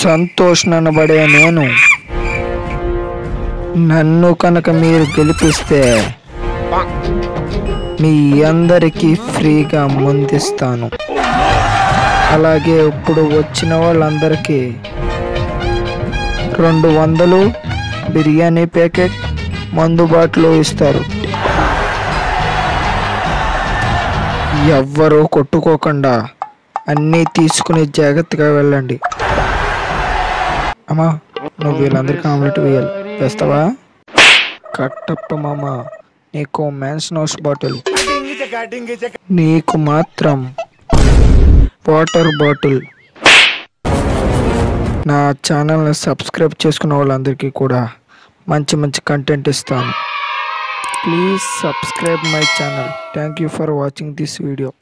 సంతోష్ అనబడే నేను నన్ను కనుక మీరు గెలిపిస్తే మీ అందరికీ ఫ్రీగా ముందిస్తాను అలాగే ఇప్పుడు వచ్చిన వాళ్ళందరికీ రెండు వందలు బిర్యానీ ప్యాకెట్ మందు బాటిల్ ఇస్తారు ఎవ్వరూ కొట్టుకోకుండా అన్నీ తీసుకుని జాగ్రత్తగా వెళ్ళండి అమ్మా నువ్వు వీళ్ళందరికీ ఆమ్లెట్ వేయాలి వేస్తావా కట్టప్ప మామ నీకు మ్యాన్స్ నోస్ బాటిల్ నీకు మాత్రం వాటర్ బాటిల్ నా ఛానల్ని సబ్స్క్రైబ్ చేసుకున్న వాళ్ళందరికీ కూడా మంచి మంచి కంటెంట్ ఇస్తాను please subscribe my channel thank you for watching this video